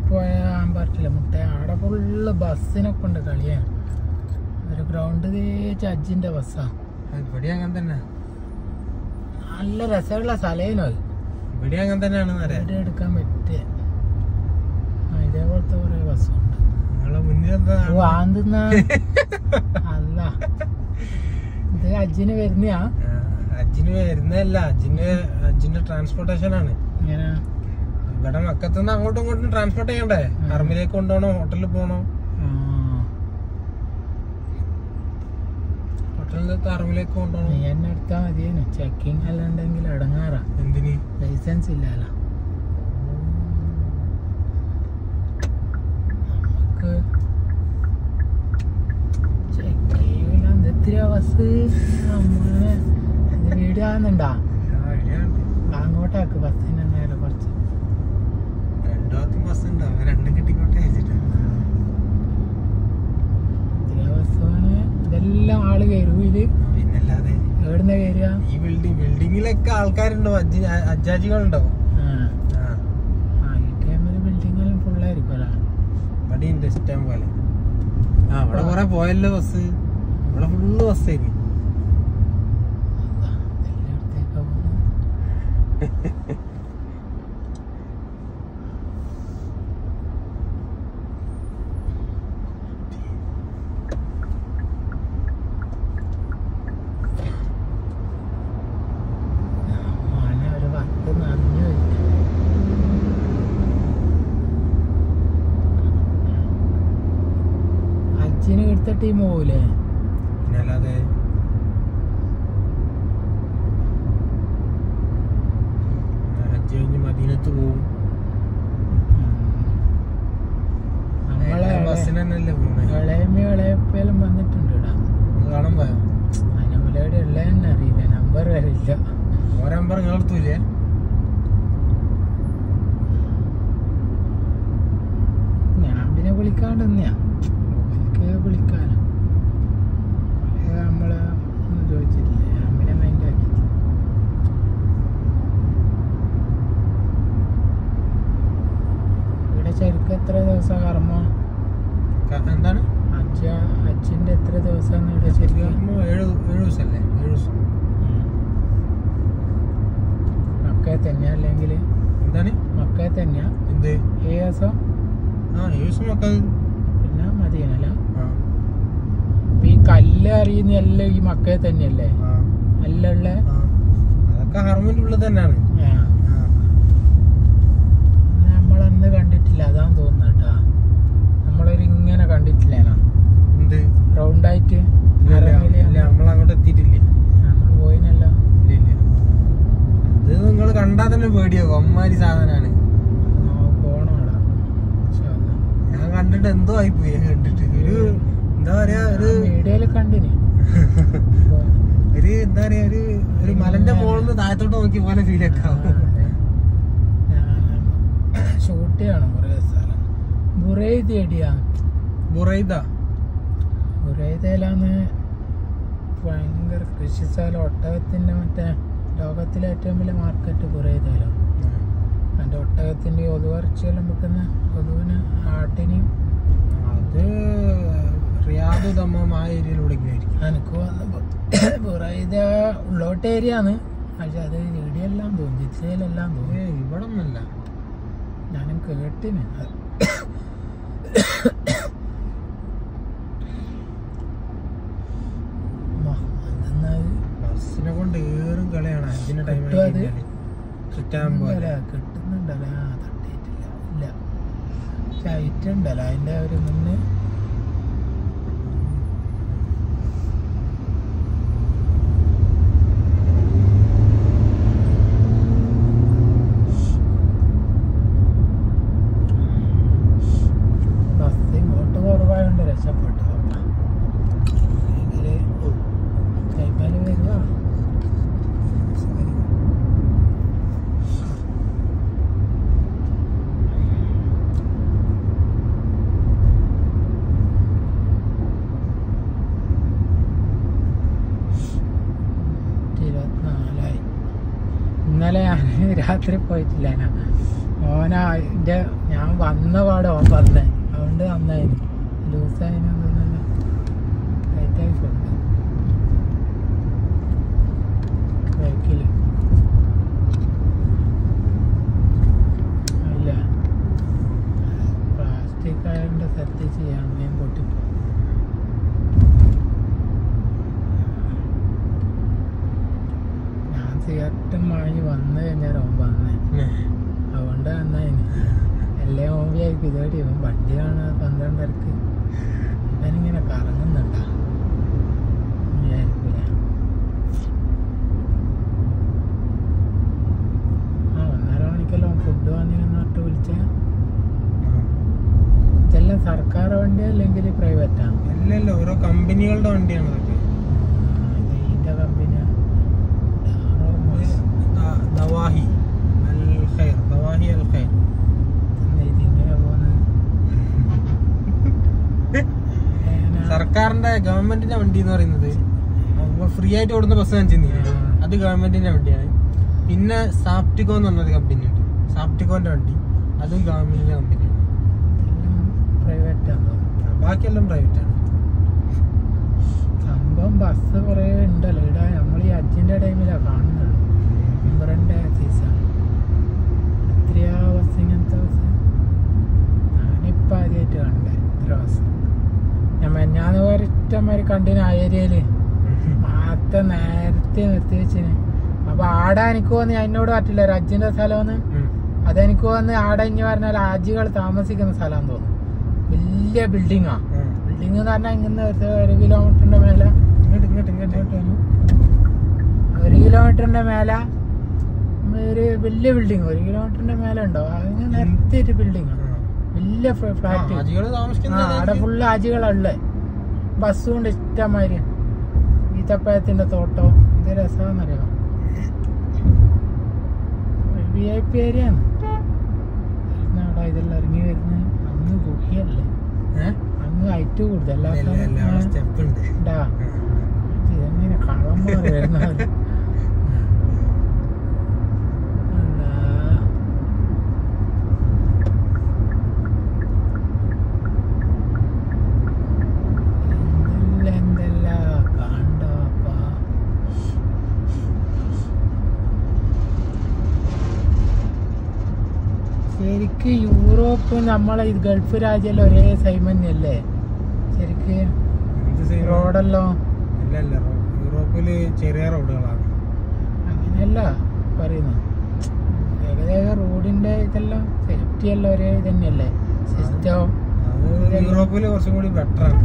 പോയാൻ പറ്റില്ല മുട്ട ആടെ ഫുള്ള് ബസ്സിനെ കൊണ്ട് കളിയാണ് ഒരു ഗ്രൗണ്ട് തേച്ച് അജ്ജിന്റെ ബസ്സാ ഇവിടെ അങ്ങനെ തന്നെ നല്ല രസമുള്ള സ്ഥലേനോ അത് ഇവിടെ അങ്ങനെ തന്നെയാണെന്ന് അറിയാം വീഡിയോ എടുക്കാൻ പറ്റിയ ആ, ഇതേപോലത്തെ കുറെ ബസ്സുണ്ട് നിങ്ങളെ മുന്നിൽ എന്താ ഓ ആന്തുന്ന അല്ല ഇത് അജ്ജിന് വരുന്നയാ ആ, അജ്ജിന് വരുന്നതല്ല അജ്ജിന് അജ്ജിന്റെ ട്രാൻസ്പോർട്ടേഷൻ ആണ് ഇങ്ങനെ ഇവിടെ മക്കത്തുനിന്ന് അങ്ങോട്ടും ഇങ്ങോട്ടും ട്രാൻസ്പോർട്ട് ചെയ്യണ്ടേ അർമിലേക്ക് കൊണ്ടുപോകണോ ഹോട്ടലിൽ പോകണോ ആ, ഹോട്ടലിൽ നിന്ന് അർമിലേക്ക് കൊണ്ടുപോകണോ നീ എന്നെ എടുത്താൽ മതിയേനു ചെക്കിങ് എല്ലാം ഉണ്ടെങ്കിൽ ഇടങ്ങാറാ എന്തിന് ലൈസൻസ് ഇല്ലല്ലോ നമുക്ക് ചെക്ക് ചെയ്യൂല എന്തെത്തിരിയാ ബസ് അമ്മനെ ഇത് വീട് കാണുന്നുണ്ടാ ആ, ഇവിടെയുണ്ട്. അങ്ങോട്ടാക്ക് ബസ്സിന് നേരെ കുറച്ച് രണ്ടു ഭാഗത്തും ബസ് ഉണ്ട് അവൻ രണ്ടും കിട്ടിക്കോട്ടെ വെച്ചിട്ട് ഇതിലെ ബസ്സാണ് ഇതെല്ലാം ആള് കയറും ഇത് പിന്നല്ലാതെ എവിടുന്ന കയറുക ഈ ബിൽഡിംഗ് ബിൽഡിങ്ങിലൊക്കെ ആൾക്കാരുണ്ടോ അജ്ജി അജ്ജാജികളുണ്ടോ ആ ആ ആ ഈ ടൈമിൽ ബിൽഡിങ്ങെല്ലാം ഫുള്ളായിരിക്കും അല്ലേ ഇവിടെ ഉണ്ട് ഇഷ്ടം പോലെ ആ അവിടെ കുറെ പോയല്ലോ ബസ് ഇവിടെ ഫുള്ള് ബസ്സായിരിക്കും അതാ, എല്ലായിടത്തേക്കാ പോകുന്നത് മോനെ ഒരു പത്ത് നന്ദി വെച്ചു അച്ഛന് എടുത്ത ടീം പോകൂലേ പിന്നല്ലാതെ ഹജ്ജ് കഴിഞ്ഞ് മദീനത്ത് പോവും നമ്മളെ ബസ്സിന് തന്നെയല്ലേ പോകുന്നത് ഇളയമ്മ ഇളയപ്പേലും വന്നിട്ടുണ്ട് ഇവിടെ കാണാൻ പോയോ അനമുലയുടെ ഉള്ളതെന്നെ അറിയില്ല നമ്പർ വരില്ല ഓരോ നമ്പർ നിങ്ങൾ എടുത്തൂലേ ഞാൻ പിന്നെ വിളിക്കാണ്ട് തന്നെയാ ഓൽക്ക് വിളിക്കാനോ ഓല് നമ്മള് ഒന്നും ചോദിച്ചിട്ടില്ല ഞാൻ പിന്നെ മൈൻഡ് ആക്കി ഇവിടെ ശരിക്കും എത്ര ദിവസം കർമ്മ ക- എന്താണ് അച്ഛ അച്ഛൻ്റെ എത്ര ദിവസം ഇവിടെ ശരിക്കും ഇപ്പൊ ഏഴ് ഏഴ് ദിവസമല്ലേ ഏഴ് ദിവസം മക്ക തന്നെയാ അല്ലെങ്കിൽ എന്താണ് മക്ക തന്നെയാ എന്ത് ഏ ദിവസം ആ ഏഴ് ദിവസം മക്കൾ പിന്നെ മദീനല്ല ആ ഇപ്പൊ ഈ കല്ല് അറിയുന്ന എല്ലാം ഈ മക്കയെ തന്നെയല്ലേ ആ അല്ലുള്ള ആ. അതൊക്കെ ഹർമിന്റെ ഉള്ളിൽ തന്നെയാണ് ആ ആ. നമ്മളന്ന് കണ്ടിട്ടില്ല അതാന്ന് തോന്നുന്നു കേട്ടാ നമ്മളൊരു ഇങ്ങനെ കണ്ടിട്ടില്ലേനാ എന്ത് റൗണ്ടായിട്ട് ഇല്ല, ഇല്ല, ഇല്ല നമ്മൾ അങ്ങോട്ട് എത്തിയിട്ടില്ല നമ്മൾ പോയിനല്ലോ ഇല്ല ഇല്ല അത് നിങ്ങൾ കണ്ടാൽ തന്നെ പേടിയാവും അമ്മാരി സാധനമാണ് ആ, പോണം അവിടെ ഇൻഷാ അല്ലാ. ഞാൻ കണ്ടിട്ട് എന്തോ ആയിപ്പോയി ഞാൻ കണ്ടിട്ട് ഒരു എന്താ പറയാ ഒരു ഞാൻ വീഡിയോയിൽ കണ്ടിന് ഒരു എന്താ പറയാ ഒരു ഒരു മലന്റെ മുകളിൽ നിന്ന് താഴത്തോട്ട് നോക്കി പോലെ ഫീൽ ഒക്കെ ആവും ഷൂട്ട് ചെയ്യണം കുറേ സ്ഥലം ബുറൈദ് എടിയാ ബുറൈദ ബുറൈദയിലാന്ന് ഭയങ്കര കൃഷി സ്ഥലം ഒട്ടകത്തിന്റെ മറ്റേ ലോകത്തിലെ ഏറ്റവും വലിയ മാർക്കറ്റ് ബുറൈദയിലാണ് എൻ്റെ ഒട്ടകത്തിൻ്റെ ഒതുവറച്ചെല്ലാം വെക്കുന്ന ഒതുവിന് ആട്ടിനെയും അത് റിയാദ് ദമ്മം ആ ഏരിയയിലൂടെ ആയിരിക്കും എനിക്ക് വന്നപ്പോൾ ബുറൈദ ഉള്ളോട്ട് ഏരിയ ആണ് പക്ഷെ അത് ഇടിയെല്ലാം തോന്നും ജിച്ചയിലെല്ലാം ഏ തോന്നും ഇവിടെ ഒന്നല്ല ഞാനും കേട്ടിന് ബസ്സിനെ കൊണ്ട് ഏറും കളിയാണ് അഞ്ചിന്റെ ടൈം കിട്ടുമോ അത്? കിട്ടാൻ പോലെ കിട്ടുന്നുണ്ടല്ലോ ആ തട്ടിയിട്ടില്ല ഇല്ല ചൈറ്റ് ഉണ്ടല്ലോ അതിന്റെ ഒരു മുന്നേ ബസ് ഇങ്ങോട്ട് കുറവായോണ്ട് രക്ഷപ്പെട്ടു ഇതില് കൈമേല് വരുവാ ഇരുപത്തിനാലായി ഇന്നലെ ഞാൻ രാത്രി പോയിട്ടില്ല ഞാൻ ഓനാ എന്റെ ഞാൻ വന്ന പാടെ ഓൻ പറഞ്ഞേ അതുകൊണ്ട് നന്നായിന് ലൂസായതിനൊന്നും ടൈറ്റായി കൊടുത്തു ബൈക്കില് ഇല്ല പ്ലാസ്റ്റിക് ആയതുകൊണ്ട് ശ്രദ്ധിച്ച് ചെയ്യാൻ ഞാൻ പൊട്ടിപ്പോ ഞാൻ സിഗരറ്റും വാങ്ങി വന്നു കഴിഞ്ഞാൽ ഓൻ വന്നേ അതുകൊണ്ട് നന്നായിന് എല്ലാം ഓൻ വിചാരിക്കും ഇതേടി ഇവൻ വണ്ടി കാണുക പന്ത്രണ്ടരക്ക് ഇവനിങ്ങനെ കറങ്ങുന്നുണ്ടാ വിചാരിക്കൂല ആ ഒന്നര മണിക്കെല്ലാം ഫുഡ് വാങ്ങിയെന്ന് പറഞ്ഞിട്ട് വിളിച്ച ഇതെല്ലാം സർക്കാർ വണ്ടിയാ അല്ലെങ്കിൽ പ്രൈവറ്റാ അല്ലല്ല ഓരോ കമ്പനികളുടെ വണ്ടിയാണ് ഇതൊക്കെ ഇതിന്റെ കമ്പനിയാ ദ- ദവാഹി അൽ ഖൈർ ദവാഹി അൽ ഖൈർ ഇതിങ്ങനെ പോകുന്നത് സർക്കാരിന്റെ ഗവൺമെന്റിന്റെ വണ്ടി എന്ന് പറയുന്നത് ഫ്രീ ആയിട്ട് ഓടുന്ന ബസ് കാണിച്ചിരുന്നില്ലേ അത് ഗവൺമെന്റിന്റെ വണ്ടിയാണ് പിന്നെ സാപ്റ്റിക്കോ എന്ന് പറഞ്ഞൊരു കമ്പനി ഉണ്ട് സാപ്റ്റിക്കോന്റെ വണ്ടി അതും ഗവൺമെന്റിന്റെ കമ്പനിയാണ് പ്രൈവറ്റ് ആണോ ബാക്കിയെല്ലാം പ്രൈവറ്റ് ആണ് സംഭവം ബസ് കുറേ ഉണ്ടല്ലോ ഇവിടെ നമ്മൾ ഈ അജിന്റെ ടൈമിലാണ് കാണുന്നുള്ളൂ ഉംറന്റെ സീസൺ എത്രയാ ബസ് ഇങ്ങനത്തെ ബസ് ഞാനിപ്പോൾ ആദ്യമായിട്ട് കണ്ടേ ഇത്ര ബസ് ഞാൻ ഞാൻ ഒരൊറ്റമാതിരി കണ്ടിന് ആ ഏരിയയില് മാത്ത നേരത്തെ നിർത്തി വെച്ചിന് അപ്പൊ ആടെ എനിക്ക് തോന്നി എന്നോട് പറ്റില്ല ഒരു അജിന്റെ സ്ഥലമെന്ന് ഉം. അതെനിക്ക് തോന്നി ആടെ ഇനി പറഞ്ഞാൽ ആജികൾ താമസിക്കുന്ന സ്ഥലം തോന്നുന്നു വലിയ ബിൽഡിങ്ങാ ഉം. ബിൽഡിംഗ് എന്ന് പറഞ്ഞാൽ ഇങ്ങനെ ഒരു ഒരു കിലോമീറ്ററിന്റെ മേലെ ഇങ്ങോട്ട് ഇങ്ങോട്ട് ഇങ്ങോട്ട് ഒരു കിലോമീറ്ററിന്റെ മേലെ ഒരു വലിയ ബിൽഡിംഗ് ഒരു കിലോമീറ്ററിന്റെ മേലെ ഉണ്ടോ അതിന് നിരത്തിയിട്ട് ബിൽഡിംഗ് വലിയ ഫ്ലാറ്റ് ആജികള് ആ താമസിക്കുന്ന അവിടെ ഫുള്ള് ആജികളുള്ള ബസ്സും ഉണ്ട് ഇഷ്ടമാതിരി ഈത്തപ്പഴത്തിന്റെ തോട്ടം ഇത് രസമാണെന്നറിയാം വി ഐ പി ഏരിയ ആണ് അവിടെ ഇതെല്ലാം ഇറങ്ങി വരുന്നത് അന്ന് ഗുഹയല്ലേ അന്ന് ഹൈറ്റ് കൂടുതൽ എല്ലാ സ്ഥലവും സ്റ്റെപ്പ് ഉണ്ട് ഉണ്ടാ ഇതെങ്ങനെ കള്ളന്മാർ വരുന്നത് എന്തെല്ലാം കണ്ടോപ്പാ ശരിക്ക് യൂറോപ്പ് നമ്മളെ ഈ ഗൾഫ് രാജ്യം ഒരേ സൈമന്യല്ലേ ശരിക്ക് എന്ത് ചെയ്യും? റോഡല്ലോ ഇല്ല ഇല്ല റോ- യൂറോപ്പില് ചെറിയ റോഡുകളാണ് അങ്ങനെയല്ല പറയുന്നത് ഏകദേശം റോഡിന്റെ ഇതെല്ലാം സേഫ്റ്റി എല്ലാം ഒരേ തന്നെയല്ലേ സിസ്റ്റം അത് യൂറോപ്പില് കുറച്ചും കൂടി ബെറ്റർ ആണ്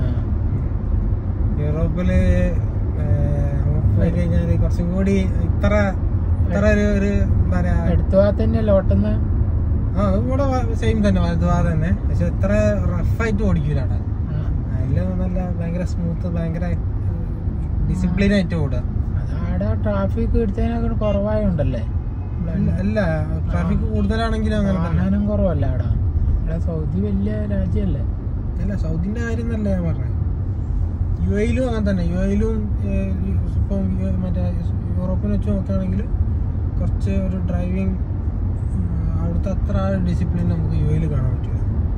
യൂറോപ്പില് പോയി കഴിഞ്ഞാല് കുറച്ചും കൂടി ഇത്ര ഇത്ര ഒരു ഒരു എന്താ പറയാ എടുത്തു പോകാൻ തന്നെയല്ലേ ഓട്ടുന്ന ആ അത് കൂടെ സെയിം തന്നെ വലുതുവാതെ തന്നെ പക്ഷെ ഇത്ര റഫായിട്ട് ഓടിക്കൂല അവിടെ അതില് നല്ല ഭയങ്കര സ്മൂത്ത് ഭയങ്കര ഡിസിപ്ലിൻ ആയിട്ട് ഓടുക അതാടെ ട്രാഫിക് എടുത്തതിനൊക്കെ കുറവായുണ്ടല്ലേ അല്ല- അല്ല ട്രാഫിക് കൂടുതലാണെങ്കിലും അങ്ങനെ തന്നെ വാഹനം കുറവല്ല അവിടെ ഇവിടെ സൗദി വലിയ രാജ്യമല്ലേ അല്ല സൗദിന്റെ കാര്യം എന്നല്ല ഞാൻ പറഞ്ഞത് യു എയിലും അങ്ങനെ തന്നെ യു എയിലും ഇപ്പം യു- മറ്റേ യൂറോപ്പിനെ വെച്ച് നോക്കുകയാണെങ്കിൽ കുറച്ച് ഒരു ഡ്രൈവിംഗ് അവിടുത്തെ അത്ര ഡിസിപ്ലിൻ നമുക്ക് യു എയിൽ കാണാൻ പറ്റില്ല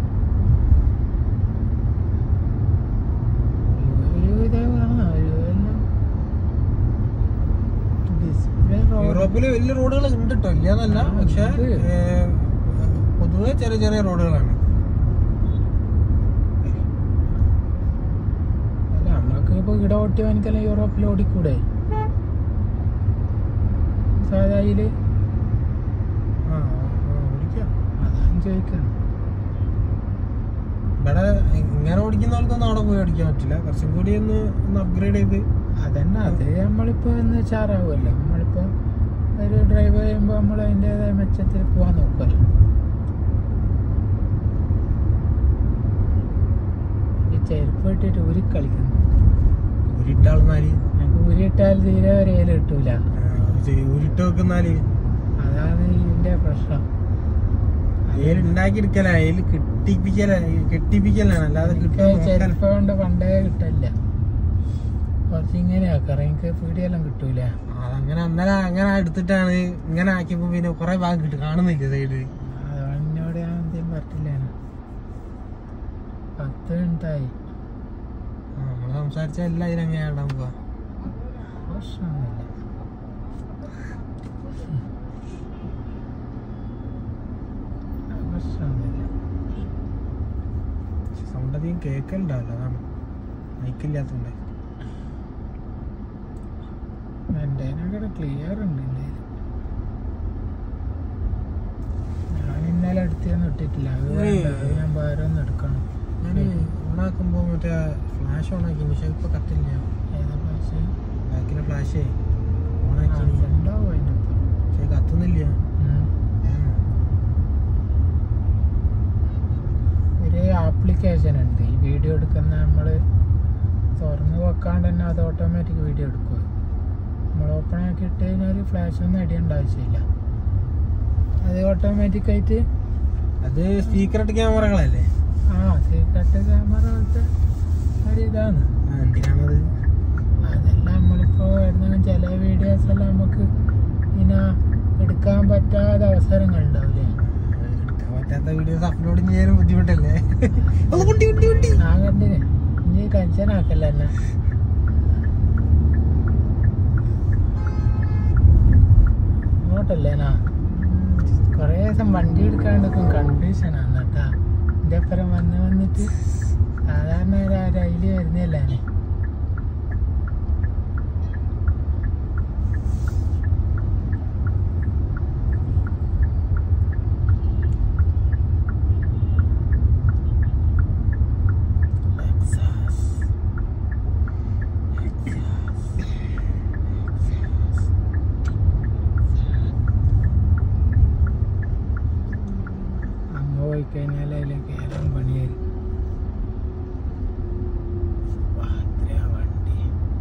ഒരു ഇതേ കാണാം ഒരു എല്ലാം ഡിസ്പ്ലേ യൂറോപ്പിൽ വലിയ റോഡുകൾ ഉണ്ട് കേട്ടോ ഇല്ലാന്നല്ല ആ, പക്ഷെ ഉണ്ട്. ഏർ, പൊതുവെ ചെറിയ ചെറിയ റോഡുകളാണ് അല്ല നമ്മൾക്ക് ഇപ്പൊ ഇവിടെ ഓട്ടി വാങ്ങിക്കല്ലേ യൂറോപ്പിൽ ഓടിക്കൂടെ സാധായില് ആ ആ, ഓടിക്കാം അതാണ് ചോദിക്കുന്നത് ഇവിടെ ഇങ്ങനെ ഓടിക്കുന്ന ആൾക്കൊന്നും അവിടെ പോയി ഓടിക്കാൻ പറ്റില്ല കുറച്ചും കൂടി ഒന്ന് ഒന്ന് അപ്ഗ്രേഡ് ചെയ്ത് അതന്നെ അത് നമ്മളിപ്പോ ഒന്ന് ഉഷാറാവുമല്ലോ നമ്മളിപ്പോ ഒരു ഡ്രൈവ് ചെയ്യുമ്പോ നമ്മൾ അതിൻ്റെതായ മെച്ചത്തിൽ പോവാൻ നോക്കുമല്ലോ ഈ ചെരുപ്പ് ഇട്ടിട്ട് ഊരി കളിക്കുന്നു ഉരുട്ടാൾമാര് ഞങ്ങൾക്ക് ഊരിയിട്ടാൽ തീരെ ഒരു ഏല് കിട്ടൂല ഉരുട്ട് വെക്കുന്നാല് അതാണ് ഇതിന്റെ പ്രശ്നം ഏല് ഉണ്ടാക്കിയെടുക്കല ഏല് കെട്ടിപ്പിക്കല കെട്ടിപ്പിക്കലാണ് അല്ലാതെ എനിക്ക് കിട്ടുക ചെരുപ്പ് കൊണ്ട് പണ്ടേ കിട്ടില്ല കുറച്ച് ഇങ്ങനെ ആക്കാം എനിക്ക് പീടിയെല്ലാം കിട്ടൂല അതങ്ങനെ അന്നേരം അങ്ങനെ എടുത്തിട്ടാണ് ഇങ്ങനെ ആക്കിയപ്പോ പിന്നെ കൊറേ ഭാഗം കിട്ടും കാണുന്നില്ല സൈഡ് പത്ത് മിനിറ്റായി ആ, നമ്മള് സംസാരിച്ച എല്ലാം ഇതിനെങ്ങനെ ഇടാൻ പോവാ പ്രശ്നമൊന്നുമില്ല പ്രശ്നമൊന്നുമില്ല സൗണ്ട് അധികം കേൾക്കലുണ്ടാവില്ല അതാണ് മൈക്കില്ലാത്തോണ്ട് എൻ്റെ ക്ലിയർ ഉണ്ട് എൻ്റെ കയ്യില്. ഞാൻ ഇന്നലെ എടുത്തൊന്നും ഇട്ടിട്ടില്ല അത് വേണ്ട, അത് ഞാൻ വേറെ ഒന്ന് എടുക്കണം ഞാൻ ഓണാക്കുമ്പോൾ മറ്റേ ഫ്ലാഷ് ഓണാക്കി പക്ഷെ ഇപ്പൊ കത്തില്ല ഏതാ പക്ഷേ ബാക്കിലെ ഫ്ലാഷേ ഓണാക്കി ഉണ്ടാവും അതിൻ്റെ ഒപ്പം പക്ഷെ കത്തുന്നില്ല ഉം. ഒരു ആപ്ലിക്കേഷൻ ഉണ്ട് ഈ വീഡിയോ എടുക്കുന്ന നമ്മൾ തുറന്ന് വെക്കാണ്ട് തന്നെ അത് ഓട്ടോമാറ്റിക് വീഡിയോ എടുക്കുക നമ്മൾ ഓപ്പൺ ആക്കി ഇട്ട് കഴിഞ്ഞാൽ ഫ്ലാഷ് ഒന്നും അടിയേണ്ട ആവശ്യമില്ല അത് ഓട്ടോമാറ്റിക് ആയിട്ട് അത് സ്പീക്കറട്ട് ക്യാമറകളല്ലേ ആ സീക്രട്ട് ക്യാമറ പോലത്തെ ഒരു ഇതാണ് ആ, എന്തിനാണത് അതെല്ലാം നമ്മളിപ്പോൾ എവിടുന്നെങ്കിലും ചില വീഡിയോസ് എല്ലാം നമുക്ക് ഇങ്ങനെ എടുക്കാൻ പറ്റാത്ത അവസരങ്ങൾ ഉണ്ടാവില്ലേ എടുക്കാൻ പറ്റാത്ത വീഡിയോസ് അപ്ലോഡ് ചെയ്യാനും ബുദ്ധിമുട്ടല്ലേ അത് കുട്ടി കുട്ടി കുട്ടി ഞാൻ കണ്ടിന് ഇനി ടെൻഷൻ ആക്കല്ല എന്നെ ഇങ്ങോട്ടല്ലേനാ കുറേ ദിവസം വണ്ടി എടുക്കാണ്ടൊക്കെ കൺഫ്യൂഷൻ ആണ് കേട്ടാ എൻ്റെ അപ്പുറം വന്ന് വന്നിട്ട് സാധാരണ ഒരു അതിൽ വരുന്നില്ലേ അങ്ങ് പോയി കഴിഞ്ഞാൽ അതിൽ കയറാൻ പണിയായിരിക്കും വാ, എത്രയാ വണ്ടി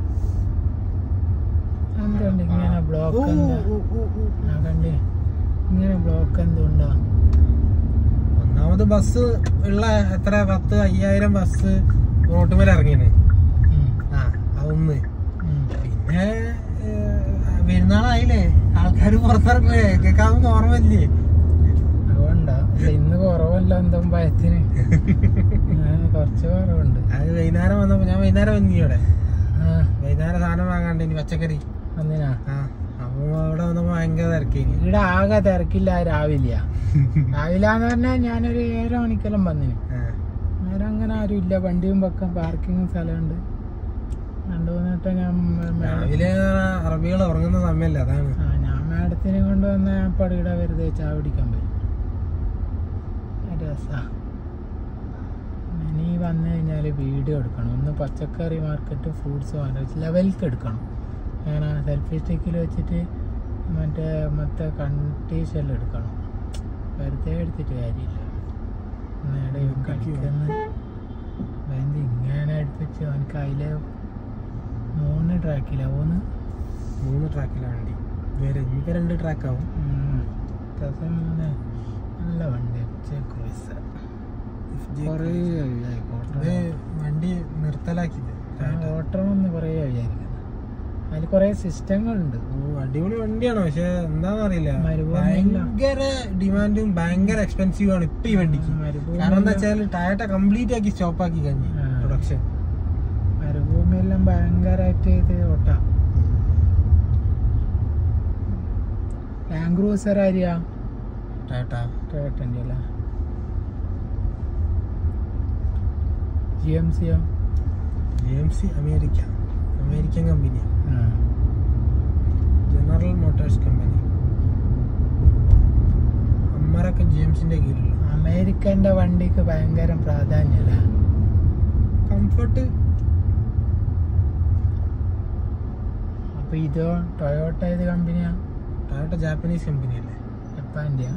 എന്തുകൊണ്ട് ഇങ്ങനെ ബ്ലോക്ക് എന്താ ഞാൻ കണ്ടേ ഇങ്ങനെ ബ്ലോക്ക് എന്തുകൊണ്ടാ ഒന്നാമത് ബസ് ഉള്ള എത്ര പത്ത് അയ്യായിരം ബസ് റോട്ടുമേൽ ഇറങ്ങിയത് ഉം, ആ അതൊന്ന് ഉം. പിന്നെ ഏഹ്, പെരുന്നാളായില്ലേ ആൾക്കാർ പുറത്തിറങ്ങുവേ കേൾക്കാൻ ഓർമ്മയില്ലേ അതുകൊണ്ടാ അല്ല, ഇന്ന് കുറവല്ല എന്തോ ഭയത്തിന് ആ, കുറച്ച് കുറവുണ്ട് അത് വൈകുന്നേരം വന്നപ്പോ ഞാൻ വൈകുന്നേരം വന്നി ഇവിടെ ആ വൈകുന്നേരം സാധനം വാങ്ങാണ്ട് ഇനി പച്ചക്കറി ഒന്നിനാ ആ അപ്പൊ അവിടെ വന്നപ്പോ ഭയങ്കര തിരക്കേനി ഇവിടെ ആകെ തിരക്കില്ല രാവിലെയാ രാവിലെ എന്ന് പറഞ്ഞാൽ ഞാനൊരു ഏഴര മണിക്കെല്ലാം വന്നിന് ആ. നേരം അങ്ങനെ ആരും ഇല്ല വണ്ടിയും വെക്കാൻ പാർക്കിങ്ങും സ്ഥലമുണ്ട് രണ്ടു മൂന്ന് വട്ടം ഞാൻ മേ- മേ- രാവിലെ അറബികൾ ഉറങ്ങുന്ന സമയമല്ല അതാണ് ആ ഞാൻ മാഡത്തിനെ കൊണ്ടുവന്ന ഞാൻ പടിയുടെ വെറുതെ ചായ കുടിക്കാൻ പോയി രസാ ഇനി വന്നു കഴിഞ്ഞാൽ വീഡിയോ എടുക്കണം ഒന്ന് പച്ചക്കറി മാർക്കറ്റ് ഫ്രൂട്ട്സ് വാങ്ങിച്ച് ലെവൽക്ക് എടുക്കണം അങ്ങനെ സെൽഫി സ്റ്റിക്കിൽ വെച്ചിട്ട് മറ്റേ മറ്റേ കണ്ടീഷെല്ലാം എടുക്കണം വെറുതെ എടുത്തിട്ട് കാര്യമില്ല നേടെ ഇവൻ കളിക്കുന്ന വേന്ത് ഇങ്ങനെ അടുപ്പിച്ച് അവനക്ക് അതിലെ മൂന്ന് ട്രാക്കില്ല മൂന്ന് മൂന്ന് ട്രാക്കിലാണ് വണ്ടി വേറെ ഇനിയിപ്പോ രണ്ട് ട്രാക്ക് ആവും ഉം. രസം മൂന്ന് നല്ല വണ്ടി ക്രൂസ് കുറേ കഴിയായി ഇത് വണ്ടി നിർത്തലാക്കിയത് ഓട്ടണമെന്ന് കുറേ കഴിയായിരിക്കുന്നത് അതിൽ കുറേ സിസ്റ്റങ്ങളുണ്ട് ഓ അടിപൊളി വണ്ടിയാണ് പക്ഷെ എന്താന്ന് അറിയില്ല മരുഭൂമിയില്ല. ഭയങ്കര ഡിമാൻഡും ഭയങ്കര എക്സ്പെൻസീവ് ആണ് ഇപ്പൊ ഈ വണ്ടിക്ക് മരുഭൂമി കാരണം എന്താ വെച്ചാൽ ടയറ്റ കംപ്ലീറ്റ് ആക്കി സ്റ്റോപ്പ് ആക്കി കഴിഞ്ഞു ആ. പ്രൊഡക്ഷൻ മരുഭൂമിയെല്ലാം ഭയങ്കരമായിട്ട് ഇത് ഓട്ടാ ലാൻഡ് ക്രൂസർ ആര്യാ ടയറ്റ ടൊയോട്ടൻ്റെ അല്ല ജി എം സിയോ G M C America American company General Motors company അമ്മരൊക്കെ ജെ എം സിന്റെ കീഴിലുള്ള അമേരിക്കൻ്റെ വണ്ടിക്ക് ഭയങ്കര പ്രാധാന്യമല്ല കംഫർട്ട് അപ്പൊ ഇതോ ടൊയോട്ട ഏത് കമ്പനിയാ ടൊയോട്ട ജാപ്പനീസ് കമ്പനി അല്ലേ ജപ്പാൻ്റെയാ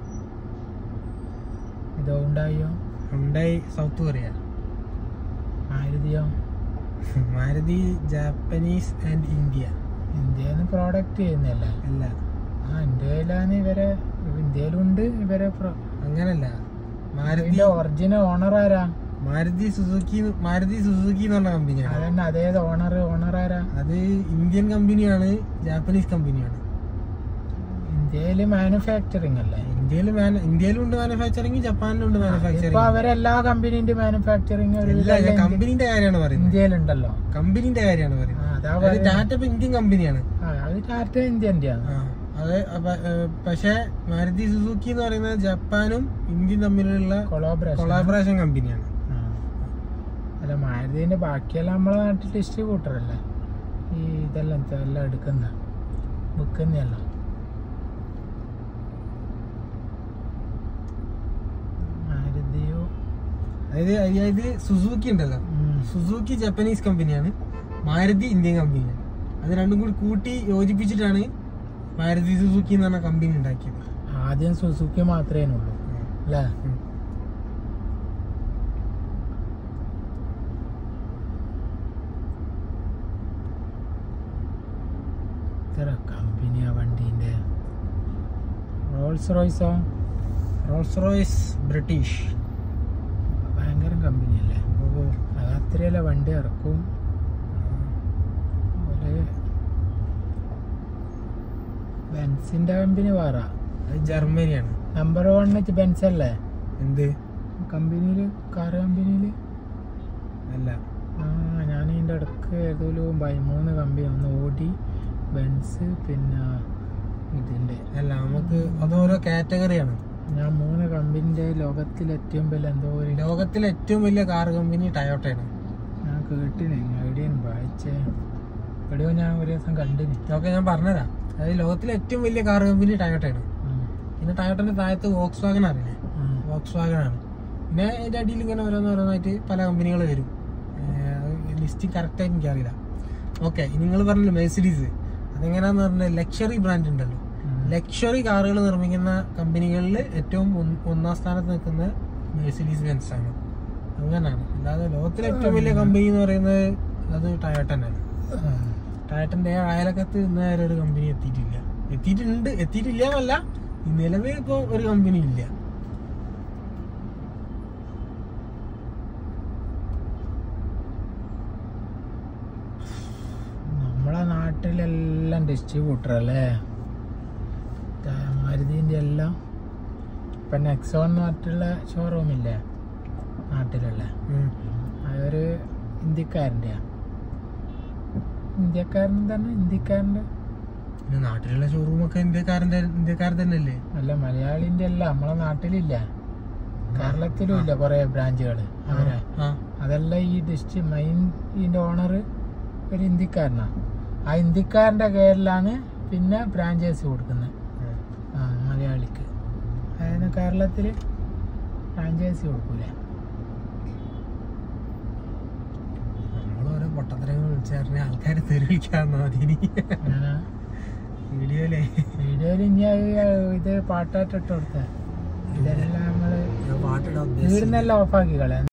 ഇതോ ഉണ്ടായോ ഹുണ്ടായി സൗത്ത് കൊറിയ മാരുതിയോ മാരുതി ജാപ്പനീസ് ആൻഡ് ഇന്ത്യ ഇന്ത്യയിൽ നിന്ന് പ്രോഡക്റ്റ് ചെയ്യുന്നല്ല അല്ല ആ ഇന്ത്യയിലാണ് ഇവരെ ഇന്ത്യയിലുണ്ട് ഇവരെ pro- അങ്ങനല്ല മാരുതി ഇതിന്റെ ഒറിജിനൽ ഓണർ ആരാ മാരുതി സുസുക്കി മാരുതി സുസുക്കി എന്ന് പറഞ്ഞ കമ്പനിയാണ് അതന്നെ അതേത് ഓണർ ഓണർ ആരാ അത് ഇന്ത്യൻ കമ്പനിയാണ് ജാപ്പനീസ് കമ്പനിയാണ് ഇന്ത്യയില് മാനുഫാക്ചറിങ് അല്ലേ ഇന്ത്യയിൽ ഇന്ത്യയിലും ഉണ്ട് മാനുഫാക്ചറിങ് ജപ്പാനിലും ഉണ്ട് ഇപ്പൊ മാനുഫാക്ചറിങ് അവരെല്ലാ കമ്പനീന്റെ മാനുഫാക്ചറിങ് ഇല്ല ഞാൻ കമ്പനീന്റെ കാര്യമാണ് പറയുന്നത് ഇന്ത്യയിലുണ്ടല്ലോ കമ്പനീന്റെ കാര്യമാണ് ആ, പറയുന്നത് അതാ അതായത് പറയുന്നത്. ടാറ്റ ഇപ്പൊ ഇന്ത്യൻ കമ്പനിയാണ് ആ, അത് ടാറ്റ ഇന്ത്യന്റെ ആണ് ആ, അത് അപ്പ- ഏ, പക്ഷേ മാരുതി സുസുക്കി എന്ന് പറയുന്നത് ജപ്പാനും ഇന്ത്യയും തമ്മിലുള്ള കൊളാബറേഷൻ കൊളാബറേഷൻ കമ്പനിയാണ് അല്ല മാരുതിന്റെ ബാക്കിയെല്ലാം നമ്മളെ നാട്ടിൽ ഡിസ്ട്രിബ്യൂട്ടർ അല്ലേ ഈ ഇതെല്ലാം എല്ലാം എടുക്കുന്ന വിൽക്കുന്നല്ല മാരുതിയോ അതായത് അതായത് സുസുക്കി ഉണ്ടല്ലോ ഉം. സുസുക്കി ജപ്പനീസ് കമ്പനിയാണ് മാരുതി ഇന്ത്യൻ കമ്പനിയാണ് അത് രണ്ടും കൂടി കൂട്ടി യോജിപ്പിച്ചിട്ടാണ് മാരുതി സുസുക്കി എന്ന് പറഞ്ഞ കമ്പനി ഉണ്ടാക്കിയത് ആദ്യം സുസുക്കി മാത്രമേ ഉള്ളൂ അല്ലേ ഉം. ഇത്ര കമ്പനിയാ വണ്ടീന്റെ റോൾസ് റോയ്സോ റോൾസ് റോയ്സ് ബ്രിട്ടീഷ് ഭയങ്കര കമ്പനിയല്ലേ അത് അത്രയല്ല വണ്ടി ഇറക്കും അതുപോലെ ബെൻസിന്റെ കമ്പനി വേറെ അത് ജർമ്മനിയാണ് നമ്പർ വൺ വെച്ച് ബെൻസ് അല്ലേ എന്ത് കമ്പനിയില് കാർ കമ്പനിയില് അല്ല ആ ഞാൻ ഇതിൻ്റെ ഇടക്ക് ഏതോലും ബൈ മൂന്ന് കമ്പനി ഒന്ന് ഓടി ബെൻസ് പിന്നെ ഇതിൻ്റെ അല്ല നമുക്ക് അത് ഓരോ കാറ്റഗറിയാണ് ഞാൻ മൂന്ന് കമ്പനിൻ്റെ ലോകത്തിൽ ഏറ്റവും വലിയ എന്തോ ഒരു ലോകത്തിലെ ഏറ്റവും വലിയ കാർ കമ്പനി ടയോട്ടയാണ് ഞാൻ കേട്ടിന് എവിടെയും വായിച്ചേ എവിടെയോ ഞാൻ ഒരു ദിവസം കണ്ടിന് ഓക്കെ ഞാൻ പറഞ്ഞുതരാം അതായത് ലോകത്തിലെ ഏറ്റവും വലിയ കാർ കമ്പനി ടയോട്ടയാണ് ഉം. പിന്നെ ടയോട്ടന്റെ താഴത്ത് വോക്സ് വാഗൺ അറിയില്ലേ ഉം. വോക്സ് വാഗൺ ആണ് പിന്നെ അതിന്റെ അടിയിൽ ഇങ്ങനെ ഓരോന്നോരോന്നായിട്ട് പല കമ്പനികൾ വരും ലിസ്റ്റ് കറക്റ്റ് ആയിട്ട് എനിക്കറിയില്ല ഓക്കെ നിങ്ങൾ പറഞ്ഞില്ല മെഴ്സിഡീസ് അതെങ്ങനെയാന്ന് പറഞ്ഞാൽ ലക്ഷറി ബ്രാൻഡ് ഉണ്ടല്ലോ ഉം. ലക്ഷറി കാറുകൾ നിർമ്മിക്കുന്ന കമ്പനികളിൽ ഏറ്റവും ഒന്ന- ഒന്നാം സ്ഥാനത്ത് നിൽക്കുന്ന മെഴ്സിഡീസ് ബെൻസ് ആണ് അങ്ങനെയാണ് അല്ലാതെ ലോകത്തിലെ ഏറ്റവും വലിയ കമ്പനി എന്ന് പറയുന്നത് അത് ടയോട്ടനാണ് ഉം. ടയോട്ടന്റെ അയലക്കത്ത് ഇന്ന് വരെ ഒരു കമ്പനി എത്തിയിട്ടില്ല എത്തിയിട്ടുണ്ട് എത്തിയിട്ടില്ല എന്നല്ല ഈ നിലവിൽ ഇപ്പൊ ഒരു കമ്പനി ഇല്ല നമ്മളെ നാട്ടിലെല്ലാം ഡിസ്ട്രിബ്യൂട്ടർ അല്ലേ മാരുതിൻ്റെ എല്ലാം ഇപ്പം നെക്സോൺ എന്ന് പറഞ്ഞിട്ടുള്ള ഷോറൂം ഇല്ലേ നാട്ടിലുള്ള ഉം. അതൊരു ഇന്ത്യക്കാരൻ്റെയാ ഇന്ത്യക്കാരൻ തന്നെ ഇന്ത്യക്കാരൻ്റെ പിന്നെ നാട്ടിലുള്ള ഷോറൂം ഒക്കെ ഇന്ത്യക്കാരന്റെ ഇന്ത്യക്കാരൻ തന്നെയല്ലേ അല്ല മലയാളിൻ്റെ അല്ല നമ്മളെ നാട്ടിലില്ല കേരളത്തിലും ഇല്ല കുറേ ബ്രാഞ്ചുകൾ അവരെ ആ അതെല്ലാം ഈ ഡിസ്ട്രി മെയിൻ ഇതിൻ്റെ ഓണർ ഒരു ഇന്ത്യക്കാരനാണ് ആ ഇന്ത്യക്കാരൻ്റെ കീഴിലാണ് പിന്നെ ബ്രാഞ്ചേഴ്സ് കൊടുക്കുന്നത് ആ മലയാളിക്ക് അതായത് കേരളത്തിൽ ഫ്രാഞ്ചൈസി കൊടുക്കൂലേ നമ്മൾ ഓരോ പൊട്ടത്തരങ്ങൾ വിളിച്ചറിഞ്ഞ ആൾക്കാരെ തെരുവിളിക്കാന്ന് മതി ഇനി അങ്ങനെ വീഡിയോയിലേ വീഡിയോയിൽ ഇനി അത് ഇത് പാട്ടായിട്ട് ഇട്ട് കൊടുത്തേ ഇതെല്ലാം നമ്മള് ഞാൻ പാട്ടിടാൻ ഉദ്ദേശിച്ചത് വീടിനെല്ലാം ഓഫാക്കി കളയാം